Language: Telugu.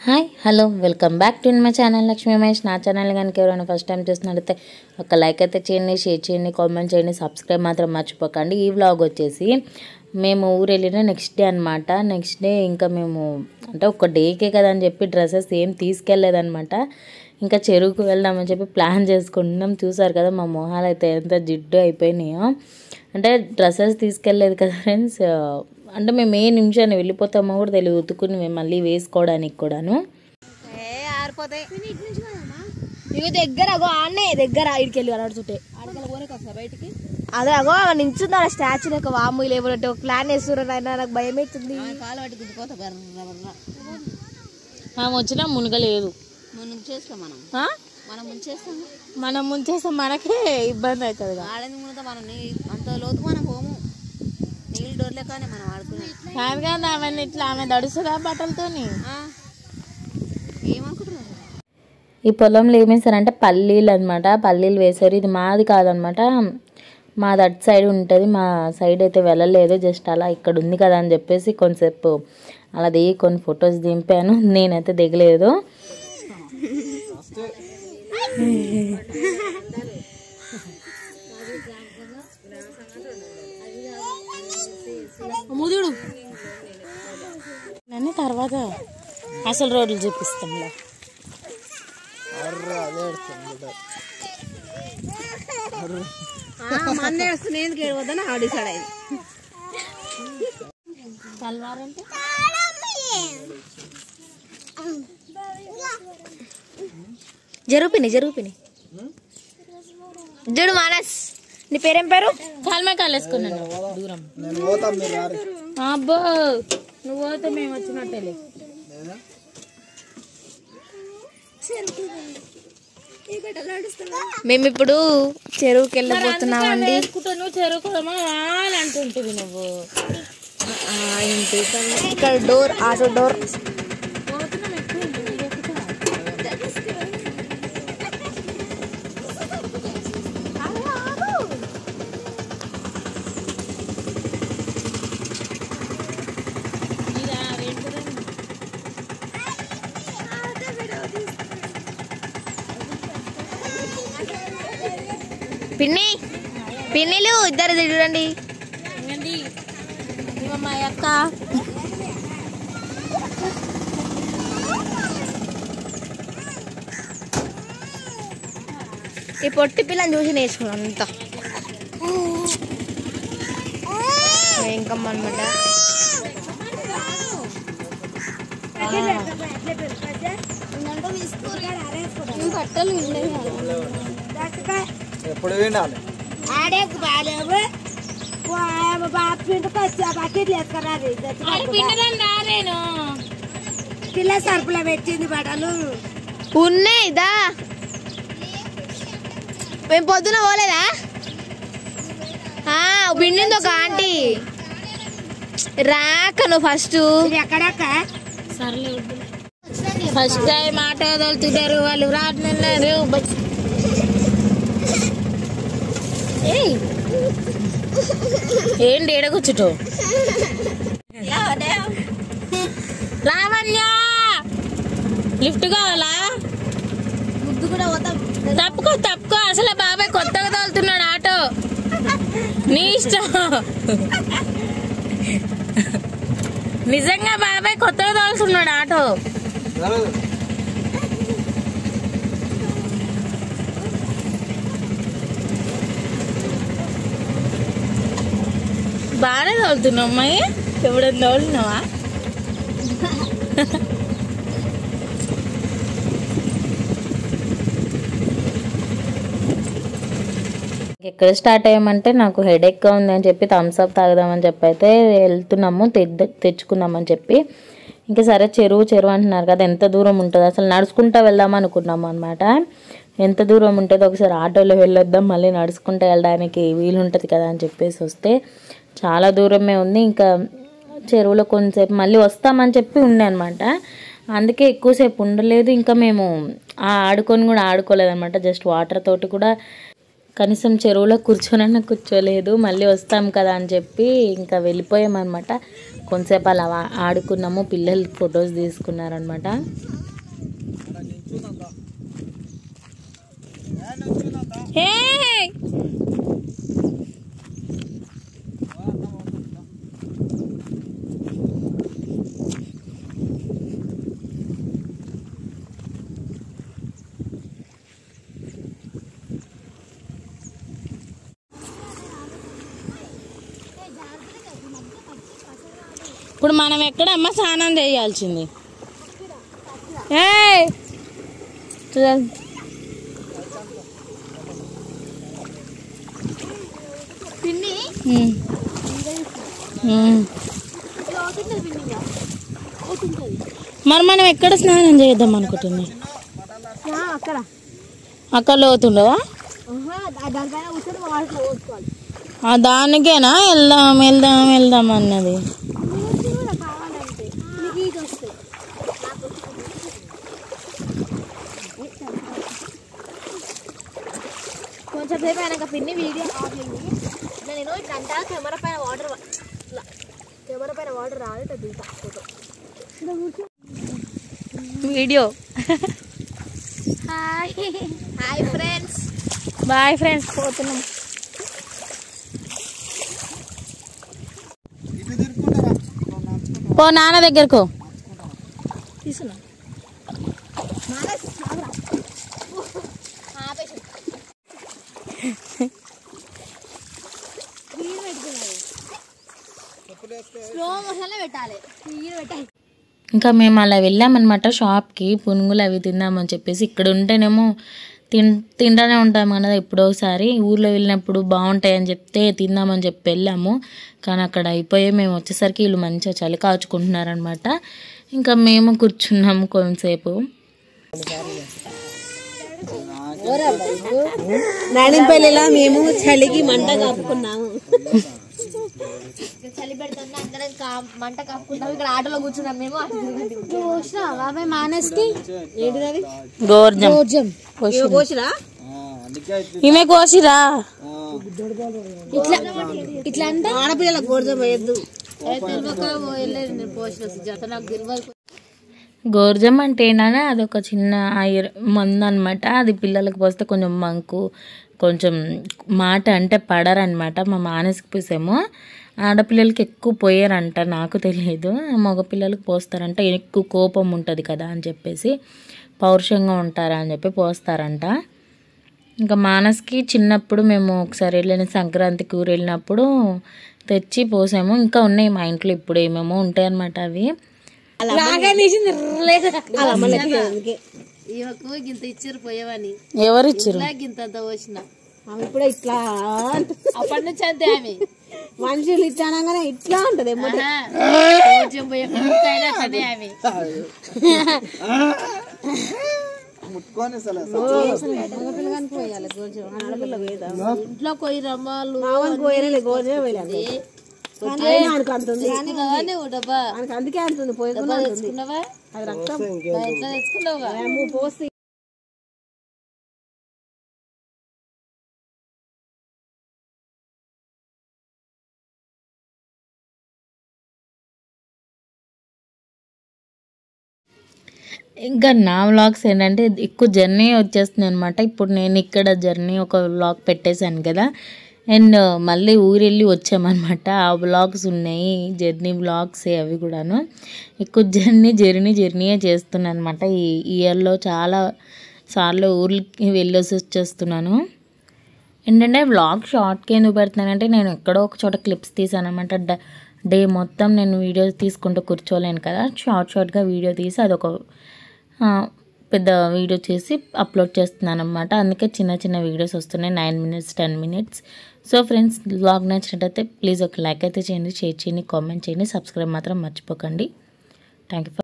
Hi hello welcome back to my channel Lakshmi Mahesh నా ఛానల్ కనుక ఎవరైనా ఫస్ట్ టైం చూసినట్లయితే ఒక లైక్ అయితే చేయండి షేర్ చేయండి కామెంట్ చేయండి సబ్స్క్రైబ్ మాత్రం మర్చిపోకండి ఈ వ్లాగ్ వచ్చేసి మేము ఊరు వెళ్ళిన నెక్స్ట్ డే అనమాట నెక్స్ట్ డే ఇంకా మేము అంటే ఒక డేకే కదా అని చెప్పి డ్రెస్సెస్ ఏం తీసుకెళ్ళలేదన్నమాట ఇంకా చెరువుకు వెళ్దామని చెప్పి ప్లాన్ చేసుకుంటున్నాం చూసారు కదా మా మొహాలు అయితే ఎంత జిడ్డు అయిపోయినాయో అంటే డ్రెస్సెస్ తీసుకెళ్ళలేదు కదా ఫ్రెండ్స్ అంటే మేము ఏ నిమిషాన్ని వెళ్ళిపోతామో కూడా తెలియదు ఉతుకుని మేము మళ్ళీ వేసుకోవడానికి కూడాను ఏ ఆరిపోతాయి ఇవి దగ్గర అగో ఆడనే దగ్గర ఇడికి వెళ్ళి అడుచుంటే బయటికి అదే అగో నించుంది ఆ స్టాచ్యూ లెక్క వాము లేబోలంటే ఒక ప్లాన్ వేస్తున్నారు ఆయన నాకు భయం అవుతుంది కాలు పట్టి గుద్దుకోతా బర్ర బర్ర ఆమె వచ్చినా మునగలేదు మనం ముంచేస్తాం మనం ఆ? మనం ముంచేస్తాం మనం ముంచేస్తే మనకే ఇబ్బంది అవుతుంది కదా. ఆడని మునత మనం నీ- అంత లోతు మనం పోము నీళ్ళు డోర్లేకనే మనం ఆడుకునే కాదు కదా ఆమె ఇట్లా ఆమె దడుస్తుందా బట్టలతోని ఆ? ఏమనుకుంటున్నారు ఈ పొలంలో ఏం వేసారంటే పల్లీలు అనమాట పల్లీలు వేశారు ఇది మాది కాదనమాట మాది అటు సైడ్ ఉంటుంది మా సైడ్ అయితే వెళ్ళలేదు జస్ట్ అలా ఇక్కడ ఉంది కదా అని చెప్పేసి కొంతసేపు అలా దిగి కొన్ని ఫొటోస్ దింపాను నేనైతే దిగలేదు ముదుడు నన్ను తర్వాత అసలు రోడ్లు చూపిస్తాంలే మన నేడుస్తుంది ఎందుకు ఏడవద్దని ఆవిడ డిసైడ్ అయింది సల్వారంటే జరుగుపిని జరుగుపిని జడు మానస్ నీ పేరేం పేరు కాలమే కాలేసుకున్నాను దూరం అబ్బో నువ్వు పోతే మేము వచ్చినట్టేలే మేము ఇప్పుడు చెరువుకి వెళ్ళిపోతున్నామండి వేసుకుంటా నువ్వు చెరుకుడమా అని అంటుంటివి నువ్వు ఆ, ఏంటి ఇక్కడ డోర్ ఆటో డోర్ పోతున్నాం ఎక్కువ ఇంటికి ఎక్కుతా. ఇదా, ఏంటిదా? పిన్ని పిన్నిలు ఇద్దరు చూడండి ఏంటి? ఇవ్వ మా అక్క ఈ పొట్టి పిల్లని చూసి నేర్చుకున్నాను అంతా వెంకమ్మ అనమాట ఎప్పుడు వినాలి పిండదాన్ని రాలేను పిల్ల సరుపులో పెట్టింది బట్టలు ఉన్నాయి దా మేము పొద్దున పోలేదా ఆ, పిండింది ఒక ఆంటీ రాక నువ్వు ఫస్ట్ ఇది ఎక్కడక్క సర్లే ఫస్ట్ టైం ఆటో వదులుతున్నారు వాళ్ళు రాటున్నారు ఏయ్ ఏంటి ఏడ కూర్చుటో రావణ్య లిఫ్ట్ కావాలా ముద్దు కూడా పోతాం తప్పుకో తప్పుకో అసలు బాబాయ్ కొత్తగా తోలుతున్నాడు ఆటో నీ ఇష్టం నిజంగా బాబాయ్ కొత్తగా తోలుతున్నాడు ఆటో బాగానే తోలుతున్నావు అమ్మాయి ఎప్పుడైనా తోలినావా ఎక్కడ స్టార్ట్ అయ్యామంటే నాకు హెడేక్గా ఉంది అని చెప్పి థమ్స్ అప్ తాగుదామని చెప్పి అయితే వెళ్తున్నాము తెద్ద- తెచ్చుకుందామని చెప్పి ఇంకా సరే చెరువు చెరువు అంటున్నారు కదా ఎంత దూరం ఉంటుంది అసలు నడుచుకుంటా వెళ్దాం అనుకున్నాము అనమాట ఎంత దూరం ఉంటుందో ఒకసారి ఆటోలో వెళ్ళొద్దాం మళ్ళీ నడుచుకుంటూ వెళ్ళడానికి వీలుంటుంది కదా అని చెప్పేసి వస్తే చాలా దూరమే ఉంది ఇంకా చెరువులో కొంతసేపు మళ్ళీ వస్తామని చెప్పి ఉండే అనమాట అందుకే ఎక్కువసేపు ఉండలేదు ఇంకా మేము ఆ ఆడుకొని కూడా ఆడుకోలేదు అనమాట జస్ట్ వాటర్ తోటి కూడా కనీసం చెరువులో కూర్చొనన్నా కూర్చోలేదు మళ్ళీ వస్తాం కదా అని చెప్పి ఇంకా వెళ్ళిపోయామన్నమాట కొంతసేపు అలా ఆ- ఆడుకున్నాము పిల్లలు ఫొటోస్ తీసుకున్నారనమాట ఇప్పుడు మనం ఎక్కడ అమ్మ స్నానం చేయాల్సింది ఏయ్! చూడాలి. పిన్ని ఉమ్. ఉమ్. మరి మనం ఎక్కడ స్నానం చేద్దాం అనుకుంటున్నాం అక్కడ అక్కడ లోతుండవా దానిపైన కూర్చొని వాటిలో పోసుకోవాలి ఆ దానికేనా వెళ్దాం వెళ్దాం వెళ్దాం అన్నది కావాలంటే నీకు ఈత వస్తాయి కొంచెం సేపు అయినాక పిన్ని వీడియో ఆఫ్ అయింది నేను ఇట్లా అంటా కెమెరా పైన వాటర్ ఇట్లా కెమెరా పైన వాటర్ రాదు ఇట్లా దిగుతా photo video hi hi friends bye friends పోతున్నాం పో నాన్న దగ్గరకు తీసుకున్నా స్లో మోషన్లో పెట్టాలి స్పీడ్ పెట్టాలి ఇంకా మేము అలా వెళ్ళామన్నమాట షాప్కి పునుగులు అవి తిందామని చెప్పేసి ఇక్కడ ఉంటేనేమో తిన్ తింటానే ఉంటాం కదా ఎప్పుడో ఒకసారి ఊర్లో వెళ్ళినప్పుడు బాగుంటాయని చెప్తే తిందామని చెప్పి వెళ్ళాము కానీ అక్కడ అయిపోయి మేము వచ్చేసరికి వీళ్ళు మంచిగా చలి కాచుకుంటున్నారనమాట ఇంకా మేము కూర్చున్నాము కొంతసేపు నాడింపల్లిలో మేము చలికి మంట కప్పుకున్నాము చలి పెడుతుంది అందరం కా- మంట కప్పుకుంటాం ఇక్కడ ఆటోలో కూర్చున్నాం మేము బాబాయ్ మానస్కి ఏంటిది గోర్జం పోసిరా ఈమె కోసిరా ఇట్లా ఇట్లా అంటే ఆడపిల్లల గోర్జం వేయద్దు పోసిన సుజాత నాకు తెలియదు గోర్జం అంటే ఏంటంటే అదొక చిన్న ఆయుర్ మందు అనమాట అది పిల్లలకు పోస్తే కొంచెం మంకు కొంచెం మాట అంటే పడరనమాట మా మానసిక పూసేమో ఆడపిల్లలకి ఎక్కువ పోయారంట నాకు తెలియదు మగపిల్లలకు పోస్తారంట ఎక్కువ కోపం ఉంటుంది కదా అని చెప్పేసి పౌరుషంగా ఉంటారా అని చెప్పి పోస్తారంట ఇంకా మానస్కి చిన్నప్పుడు మేము ఒకసారి వెళ్ళిన సంక్రాంతికి ఊరు వెళ్ళినప్పుడు తెచ్చి పోసాము ఇంకా ఉన్నాయి మా ఇంట్లో ఇప్పుడు ఏమేమో ఉంటాయి అన్నమాట అవి ఈమెకు గింత ఇచ్చారు పోయేవని ఎవరు ఇచ్చారు గింత అంత పోసిన ఆమె ఇప్పుడు ఇట్లా అప్పటి నుంచి అంతే ఆమె మనుషులు ఇట్లా అనగానే ఇట్లా ఉంటది కొంచెం పోయే కుక్కైనా అట్లనే ఆమె ఇంట్లో పోయి రమ్మాలు తెచ్చుకున్నావానే ఓ డబ్బా అందుకే అంటుంది పోయి డబ్బా తెచ్చుకున్నావా ఎట్లా తెచ్చుకున్నావా ఇంకా నా వ్లాగ్స్ ఏంటంటే ఎక్కువ జర్నీ వచ్చేస్తుంది అనమాట ఇప్పుడు నేను ఇక్కడ జర్నీ ఒక వ్లాగ్ పెట్టేశాను కదా అండ్ మళ్ళీ ఊరెళ్ళి వచ్చామన్నమాట ఆ వ్లాగ్స్ ఉన్నాయి జర్నీ వ్లాగ్స్ అవి కూడాను ఎక్కువ జర్నీ జర్నీ జర్నీయే చేస్తున్నాను అనమాట ఈ ఇయర్లో చాలా సార్లు ఊర్లకి వెళ్ళేసి వచ్చేస్తున్నాను ఏంటంటే వ్లాగ్ షార్ట్కి ఎందుకు పెడుతున్నానంటే నేను ఎక్కడో ఒక చోట క్లిప్స్ తీసాను అనమాట డే మొత్తం నేను వీడియో తీసుకుంటూ కూర్చోలేను కదా షార్ట్ షార్ట్గా వీడియో తీసి అదొక ఆ, పెద్ద వీడియో చేసి అప్లోడ్ చేస్తున్నాను అనమాట అందుకే చిన్న చిన్న వీడియోస్ వస్తున్నాయి nine minutes ten minutes so friends vlog నచ్చినట్టయితే ప్లీజ్ ఒక లైక్ అయితే చేయండి షేర్ చేయండి కామెంట్ చేయండి సబ్స్క్రైబ్ మాత్రం మర్చిపోకండి థ్యాంక్ యూ